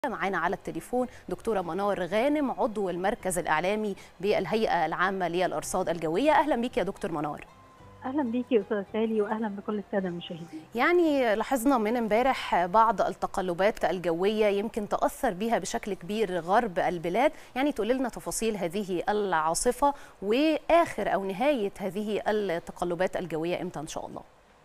معانا على التليفون دكتورة منار غانم عضو المركز الإعلامي بالهيئة العامة للأرصاد الجوية أهلا بك يا دكتور منار اهلا بيكي يا استاذه سالي واهلا بكل الساده المشاهدين يعني لاحظنا من امبارح بعض التقلبات الجويه يمكن تاثر بها بشكل كبير غرب البلاد يعني تقول لنا تفاصيل هذه العاصفه واخر او نهايه هذه التقلبات الجويه امتى ان شاء الله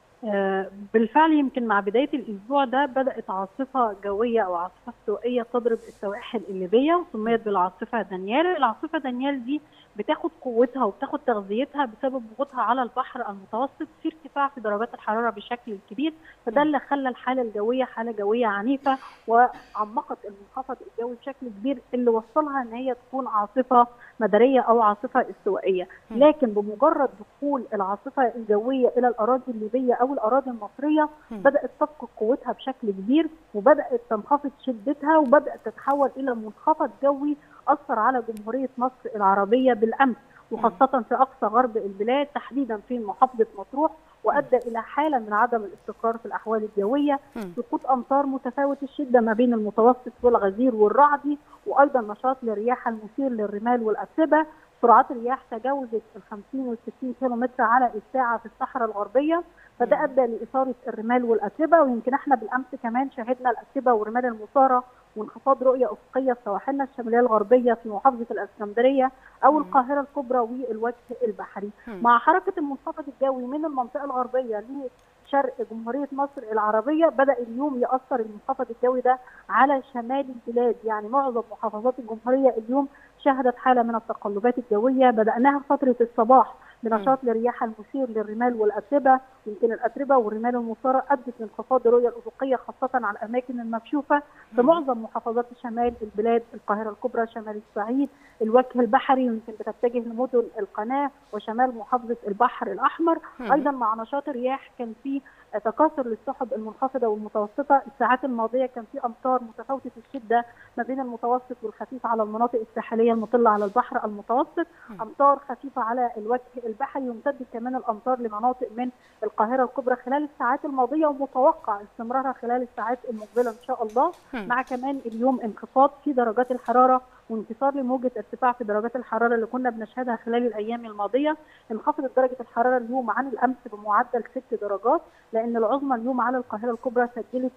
بالفعل يمكن مع بدايه الاسبوع ده بدات عاصفه جويه او عاصفه استوائيه تضرب السواحل الليبيه وسميت بالعاصفه دانيال، العاصفه دانيال دي بتاخد قوتها وبتاخد تغذيتها بسبب وجودها على البحر المتوسط في ارتفاع في درجات الحراره بشكل كبير فده اللي خلى الحاله الجويه حاله جويه عنيفه وعمقت المنخفض الجوي بشكل كبير اللي وصلها ان هي تكون عاصفه مداريه او عاصفه استوائيه لكن بمجرد دخول العاصفه الجويه الى الاراضي الليبيه او الاراضي المصريه بدات تفقد قوتها بشكل كبير وبدات تنخفض شدتها وبدات تتحول الى منخفض جوي اثر على جمهوريه مصر العربيه بالامس وخاصه في اقصى غرب البلاد تحديدا في محافظه مطروح وادى الى حاله من عدم الاستقرار في الاحوال الجويه سقوط امطار متفاوت الشده ما بين المتوسط والغزير والرعدي وايضا نشاط للرياح المثير للرمال والاتربه سرعات الرياح تجاوزت ال 50 وال 60 كيلو متر على الساعه في الصحراء الغربيه فده ادى لاثاره الرمال والاتربه ويمكن احنا بالامس كمان شهدنا الاتربه والرمال المثاره وانخفاض رؤيه افقيه في سواحلنا الشماليه الغربيه في محافظه الاسكندريه او القاهره الكبرى والوجه البحري مع حركه المنخفض الجوي من المنطقه الغربيه شرق جمهوريه مصر العربيه بدا اليوم ياثر المنخفض الجوي ده على شمال البلاد يعني معظم محافظات الجمهوريه اليوم شهدت حاله من التقلبات الجويه بداناها فتره الصباح بنشاط للرياح المثير للرمال والاتربه يمكن الاتربه والرمال المثاره ادت لانخفاض الرؤيه الافقيه خاصه على الاماكن المكشوفه في معظم محافظات شمال البلاد القاهره الكبرى شمال الصعيد الوجه البحري يمكن بتتجه لمدن القناه وشمال محافظه البحر الاحمر ايضا مع نشاط الرياح كان في تكاثر للسحب المنخفضه والمتوسطه الساعات الماضيه كان في امطار متفاوته الشده ما بين المتوسط والخفيف على المناطق الساحليه المطله على البحر المتوسط امطار خفيفه على الوجه البحري وامتدت كمان الامطار لمناطق من القاهره الكبرى خلال الساعات الماضيه ومتوقع استمرارها خلال الساعات المقبله ان شاء الله مع كمان اليوم انخفاض في درجات الحراره وانتصار لموجه ارتفاع في درجات الحراره اللي كنا بنشهدها خلال الايام الماضيه انخفضت درجه الحراره اليوم عن الامس بمعدل 6 درجات لان العظمى اليوم على القاهره الكبرى سجلت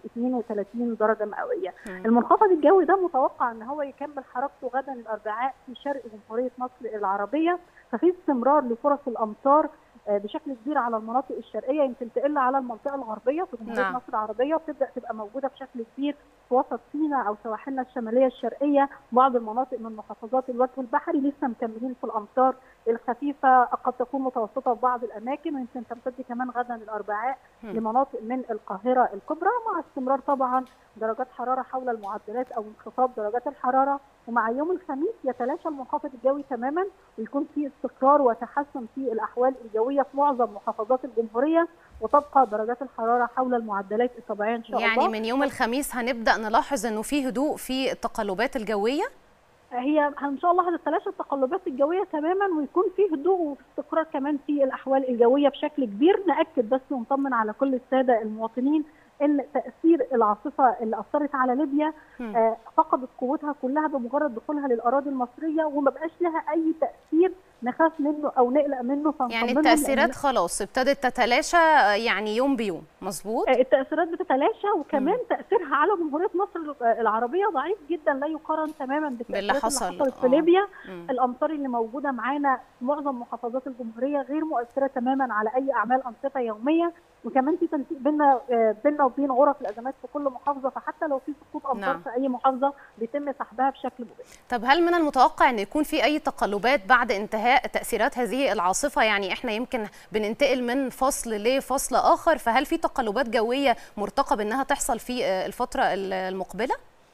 32 درجه مئويه المنخفض الجوي ده متوقع ان هو يكمل حركته غدا الاربعاء في شرق جمهوريه مصر العربيه ففي استمرار لفرص الامطار بشكل كبير على المناطق الشرقيه يمكن تقل على المنطقه الغربيه في جمهوريه نعم. مصر العربيه وتبدا تبقى موجوده بشكل كبير في وسط سيناء او سواحلنا الشماليه الشرقيه بعض المناطق من محافظات الوجه البحري لسه مكملين في الامطار الخفيفه قد تكون متوسطه في بعض الاماكن ويمكن تمتد كمان غدا الاربعاء م. لمناطق من القاهره الكبرى مع استمرار طبعا درجات حراره حول المعدلات او انخفاض درجات الحراره ومع يوم الخميس يتلاشى المنخفض الجوي تماما ويكون في استقرار وتحسن في الاحوال الجويه في معظم محافظات الجمهوريه وتبقى درجات الحراره حول المعدلات الطبيعيه ان شاء يعني الله يعني من يوم الخميس هنبدا نلاحظ انه في هدوء في التقلبات الجويه هي ان شاء الله هتتلاشى التقلبات الجويه تماما ويكون في هدوء واستقرار كمان في الاحوال الجويه بشكل كبير ناكد بس ونطمن على كل الساده المواطنين ان تاثير العاصفه اللي اثرت على ليبيا آه فقدت قوتها كلها بمجرد دخولها للاراضي المصريه وما بقاش لها اي تاثير نخاف منه او نقلق منه يعني التاثيرات خلاص ابتدت تتلاشى يعني يوم بيوم مظبوط آه التاثيرات بتتلاشى وكمان مم. تاثيرها على جمهوريه مصر العربيه ضعيف جدا لا يقارن تماما باللي حصل اللي حصلت في ليبيا مم. الامطار اللي موجوده معانا معظم محافظات الجمهوريه غير مؤثره تماما على اي اعمال انشطه يوميه وكمان في تنسيق بيننا بيننا وبين غرف الازمات في كل محافظه فحتى لو في سقوط امطار نعم. في اي محافظه بيتم سحبها بشكل مباشر. طب هل من المتوقع ان يكون في اي تقلبات بعد انتهاء تاثيرات هذه العاصفه يعني احنا يمكن بننتقل من فصل لفصل اخر فهل في تقلبات جويه مرتقب انها تحصل في الفتره المقبله؟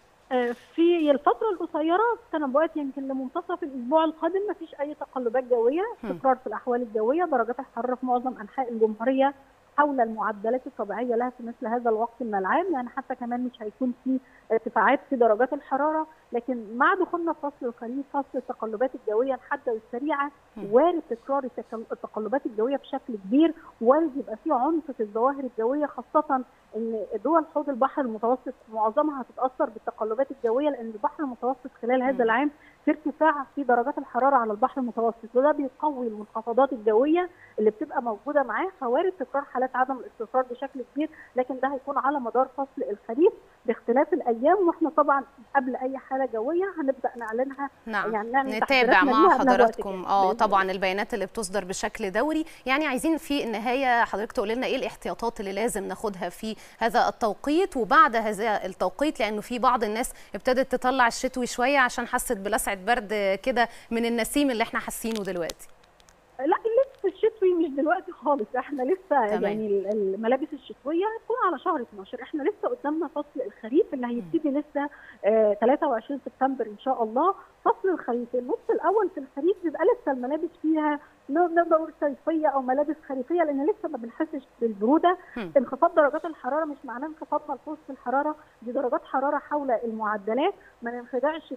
في الفترة القصيرة تنبؤات يمكن لمنتصف الأسبوع القادم ما فيش أي تقلبات جوية استقرار في الأحوال الجوية درجات الحرارة في معظم أنحاء الجمهورية حول المعدلات الطبيعيه لها في مثل هذا الوقت من العام يعني حتى كمان مش هيكون في ارتفاعات في درجات الحراره لكن مع دخولنا في فصل الخريف فصل التقلبات الجويه الحاده والسريعه وارد تكرار التقلبات الجويه بشكل كبير وارد يبقى في عنف في الظواهر الجويه خاصه ان دول حوض البحر المتوسط معظمها هتتاثر بالتقلبات الجويه لان البحر المتوسط خلال هذا العام في ارتفاع في درجات الحراره على البحر المتوسط وده بيقوي المنخفضات الجويه اللي بتبقى موجوده معاه فوارد تكرار حالات عدم الاستقرار بشكل كبير لكن ده هيكون على مدار فصل الخريف باختلاف الايام واحنا طبعا قبل اي حاله جويه هنبدا نعلنها نعم يعني نعمل نتابع مع حضراتكم اه طبعا البيانات اللي بتصدر بشكل دوري يعني عايزين في النهايه حضرتك تقول لنا ايه الاحتياطات اللي لازم ناخدها في هذا التوقيت وبعد هذا التوقيت لانه في بعض الناس ابتدت تطلع الشتوي شويه عشان حست بلسعه برد كده من النسيم اللي احنا حاسينه دلوقتي لا اللبس الشتوي مش دلوقتي خالص احنا لسه تمام. يعني الملابس الشتويه هتكون على شهر 12 احنا لسه قدامنا فصل الخريف اللي هيبتدي لسه آه 23 سبتمبر ان شاء الله فصل الخريف النص الاول في الخريف بيبقى لسه الملابس فيها نقدر نقول صيفيه او ملابس خريفيه لان لسه ما بنحسش بالبروده انخفاض درجات الحراره مش معناه انخفاض ملحوظ في الحراره دي درجات حراره حول المعدلات ما ننخدعش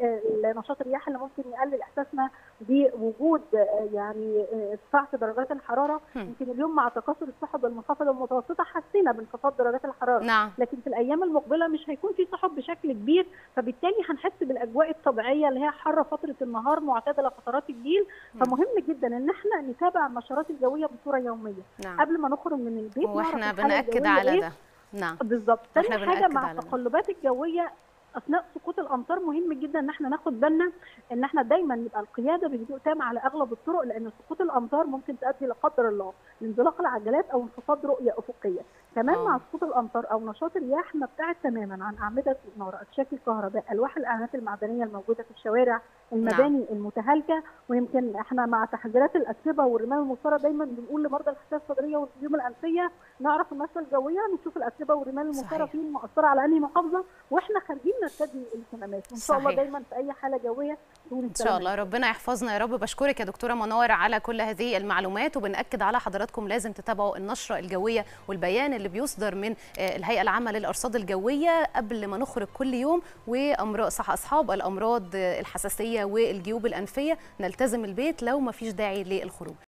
بنشاط الرياح اللي ممكن يقلل احساسنا بوجود يعني ارتفاع في درجات الحراره يمكن اليوم مع تكاثر السحب المنخفضه المتوسطه حسينا بانخفاض درجات الحراره نعم. لكن في الايام المقبله مش هيكون في سحب بشكل كبير فبالتالي هنحس بالاجواء الطبيعيه اللي هي حاره فتره النهار معتدله فترات الليل فمهم جدا ان احنا نتابع النشرات الجويه بصوره يوميه نعم. قبل ما نخرج من البيت واحنا بناكد على إيه؟ ده نعم بالظبط تاني حاجه مع التقلبات الجويه اثناء سقوط الامطار مهم جدا ان احنا ناخد بالنا ان احنا دايما يبقى القياده بهدوء تام على اغلب الطرق لان سقوط الامطار ممكن تؤدي لا قدر الله لانزلاق العجلات او انخفاض رؤيه افقيه كمان آه. مع سقوط الامطار او نشاط الرياح نبتعد تماما عن اعمده النار اشكال الكهرباء الواح الاعلانات المعدنيه الموجوده في الشوارع المباني نعم. المتهالكه ويمكن احنا مع تحذيرات الاتربه والرمال المثاره دايما بنقول لمرضى الحساسيه الصدريه والجيوب الانفيه نعرف النشره الجويه نشوف الاتربه والرمال المثاره صحيح. فين مؤثره على انهي محافظه واحنا خارجين نرتدي الكمامات وان شاء الله صحيح. دايما في اي حاله جويه تكون ان شاء الله ربنا يحفظنا يا رب بشكرك يا دكتوره منور على كل هذه المعلومات وبناكد على حضراتكم لازم تتابعوا النشره الجويه والبيان اللي بيصدر من آه، الهيئه العامه للارصاد الجويه قبل ما نخرج كل يوم وامراض صح اصحاب الامراض آه، الحساسيه والجيوب الانفيه نلتزم البيت لو ما فيش داعي للخروج